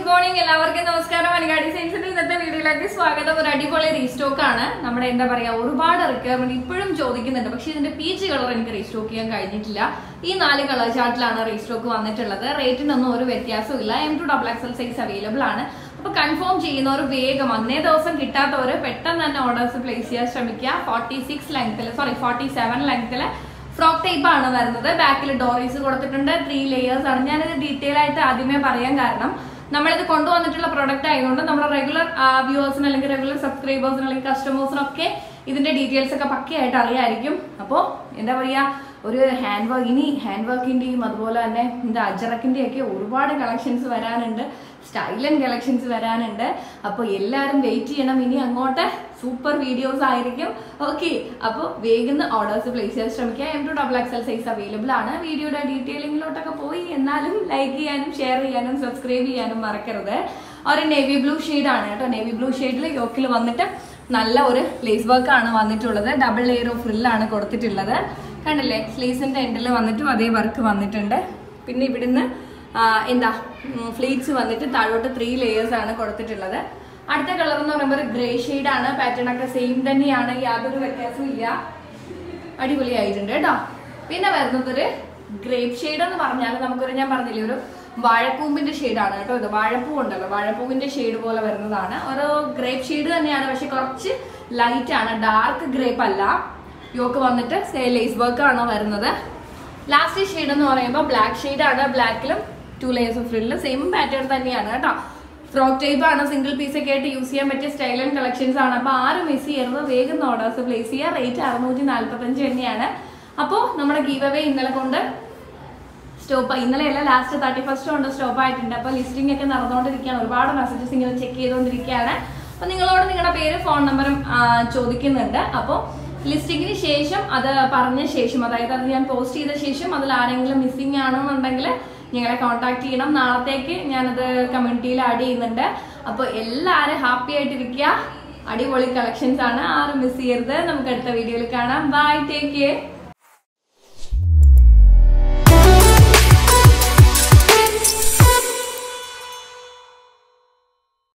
good morning എല്ലാവർക്കും നമസ്കാരം മലയാളി സയൻസിന്റെ ഇന്നത്തെ വീഡിയോയിലേക്ക് സ്വാഗതം ഒരു അടിപൊളി റീസ്റ്റോക്ക് ആണ് നമ്മുടെ എന്താ പറയാ ഒരുപാട് റിക്വയർമെന്റ് ഇപ്പോഴും ചോദിക്കുന്നുണ്ട് പക്ഷെ ഇതിന്റെ പീച്ച് കളർ എനിക്ക് റീസ്റ്റോക്ക് ചെയ്യാൻ കഴിഞ്ഞിട്ടില്ല ഈ നാല് കളർ ചാർട്ടിലാണ് റീസ്റ്റോക്ക് വന്നിട്ടുള്ളത് റേറ്റിനൊന്നും ഒരു വ്യത്യാസവും ഇല്ല M to double XL size available ആണ് അപ്പൊ കൺഫേം ചെയ്യുന്നവർ വേഗം അന്നേ ദിവസം കിട്ടാത്തവർ പെട്ടെന്ന് തന്നെ ഓർഡേഴ്സ് പ്ലേസ് ചെയ്യാൻ ശ്രമിക്കുക ഫോർട്ടി സിക്സ് ലെങ്ത്തിൽ സോറി ഫോർട്ടി സെവൻ ലെങ്ത്തിൽ ഫ്രോക്ക് ടൈപ്പ് ആണ് വരുന്നത് ബാക്കിൽ ഡോറീസ് കൊടുത്തിട്ടുണ്ട് ത്രീ ലെയേഴ്സ് ആണ് ഞാനിത് ഡീറ്റെയിൽ ആയിട്ട് ആദ്യമേ പറയാൻ കാരണം നമ്മളിത് കൊണ്ടുവന്നിട്ടുള്ള പ്രൊഡക്റ്റ് ആയതുകൊണ്ട് നമ്മുടെ റെഗുലർ വ്യൂവേഴ്സിന് അല്ലെങ്കിൽ റെഗുലർ സബ്സ്ക്രൈബേഴ്സിന് അല്ലെങ്കിൽ കസ്റ്റമേഴ്സിനൊക്കെ ഇതിന്റെ ഡീറ്റെയിൽസ് ഒക്കെ പക്കയായിട്ട് അറിയായിരിക്കും അപ്പോൾ എന്താ പറയാ ഒരു ഹാൻഡ് വർക്ക് ഇനി ഹാൻഡ് വർക്കിന്റെയും അതുപോലെ തന്നെ എന്താ അജറക്കിന്റെയും ഒക്കെ ഒരുപാട് കളക്ഷൻസ് വരാനുണ്ട് സ്റ്റൈലൻ കളക്ഷൻസ് വരാനുണ്ട് അപ്പോൾ എല്ലാവരും വെയിറ്റ് ചെയ്യണം ഇനി അങ്ങോട്ട് സൂപ്പർ വീഡിയോസ് ആയിരിക്കും ഓക്കെ അപ്പോൾ വേഗം ഓർഡേഴ്സ് പ്ലേസ് ചെയ്യാൻ ശ്രമിക്കുക M to double XL size available ആണ് വീഡിയോയുടെ ഡീറ്റെയിലിങ്ങിലോട്ടൊക്കെ പോയി എന്നാലും ലൈക്ക് ചെയ്യാനും ഷെയർ ചെയ്യാനും സബ്സ്ക്രൈബ് ചെയ്യാനും മറക്കരുത് ഒരു നേവി ബ്ലൂ ആണ് കേട്ടോ നേവി ബ്ലൂ ഷെയ്ഡിൽ യോക്കിൽ വന്നിട്ട് നല്ല ഒരു ലേസ് വർക്ക് ആണ് വന്നിട്ടുള്ളത് ഡബിൾ ലെയർ ഓഫ് ഫ്രില്ലാണ് കൊടുത്തിട്ടുള്ളത് കണ്ടില്ലേ സ്ലീവ്സിന്റെ എൻഡിൽ വന്നിട്ടും അതേ വർക്ക് വന്നിട്ടുണ്ട് പിന്നെ ഇവിടുന്ന് ആ, എന്താ ഫ്ലീറ്റ്സ് വന്നിട്ട് താഴോട്ട് ത്രീ ലെയേഴ്സ് ആണ് കൊടുത്തിട്ടുള്ളത് അടുത്ത കളർ എന്ന് പറയുമ്പോൾ ഗ്രേ ആണ് പാറ്റേൺ ഒക്കെ സെയിം തന്നെയാണ് യാതൊരു വ്യത്യാസവും ഇല്ല അടിപൊളിയായിട്ടുണ്ട് കേട്ടോ പിന്നെ വരുന്നത് ഒരു ഗ്രേപ്പ് ഷെയ്ഡ് എന്ന് പറഞ്ഞാൽ നമുക്കൊരു ഞാൻ പറഞ്ഞില്ലേ ഒരു വാഴപ്പൂവിന്റെ ഷെയ്ഡാണ് കേട്ടോ ഇത് വാഴപ്പൂ ഉണ്ടല്ലോ വാഴപ്പൂവിന്റെ ഷെയ്ഡ് പോലെ വരുന്നതാണ് ഒരു ഗ്രേപ്പ് ഷെയ്ഡ് തന്നെയാണ് പക്ഷെ കുറച്ച് ലൈറ്റ് ആണ് ഡാർക്ക് ഗ്രേപ്പ് അല്ല യോക്ക് വന്നിട്ട് ലേസ് വർക്ക് ആണ് വരുന്നത് ലാസ്റ്റ് ഷെയ്ഡ് എന്ന് പറയുമ്പോൾ ബ്ലാക്ക് ഷെയ്ഡ് ആണ് ബ്ലാക്കിലും two layers of frill same pattern തന്നെയാണ് കേട്ടോ ഫ്രോക്ക് ടൈപ്പ് ആണ് സിംഗിൾ പീസ് ഒക്കെ ആയിട്ട് യൂസ് ചെയ്യാൻ പറ്റിയ സ്റ്റൈൽ ആൻഡ് കളക്ഷൻസ് ആണ് അപ്പോൾ ആരും മിസ് ചെയ്യരുത് വേഗം ഓർഡേഴ്സ് പ്ലേസ് ചെയ്യുക റേറ്റ് അറുന്നൂറ്റി നാല്പത്തഞ്ച് തന്നെയാണ് അപ്പോൾ നമ്മുടെ ഗീവ് അവേ ഇന്നലെ കൊണ്ട് സ്റ്റോപ്പ് ഇന്നലെ അല്ല ലാസ്റ്റ് തേർട്ടി ഫസ്റ്റ് കൊണ്ട് സ്റ്റോപ്പ് ആയിട്ടുണ്ട് അപ്പോൾ ലിസ്റ്റിംഗ് ഒക്കെ നടന്നുകൊണ്ടിരിക്കുകയാണ് ഒരുപാട് മെസ്സേജസ് ഇങ്ങനെ ചെക്ക് ചെയ്തുകൊണ്ടിരിക്കുകയാണ് അപ്പോൾ നിങ്ങളോട് നിങ്ങളുടെ പേര് ഫോൺ നമ്പറും ചോദിക്കുന്നുണ്ട് അപ്പോൾ ലിസ്റ്റിങ്ങിന് ശേഷം അത് പറഞ്ഞ ശേഷം അതായത് അത് ഞാൻ പോസ്റ്റ് ചെയ്ത ശേഷം അതിൽ ആരെങ്കിലും മിസ്സിംഗ് ആണെന്നുണ്ടെങ്കിൽ ഞങ്ങളെ കോൺടാക്ട് ചെയ്യണം നാളത്തേക്ക് ഞാനത് കമ്മ്യൂണിറ്റിയിൽ ആഡ് ചെയ്യുന്നുണ്ട് അപ്പോൾ എല്ലാവരും ഹാപ്പി ആയിട്ടിരിക്കുക അടിപൊളി കളക്ഷൻസ് ആണ് ആരും മിസ് ചെയ്യരുത് നമുക്ക് അടുത്ത വീഡിയോയിൽ കാണാം ബൈ ടേക്ക് കെയർ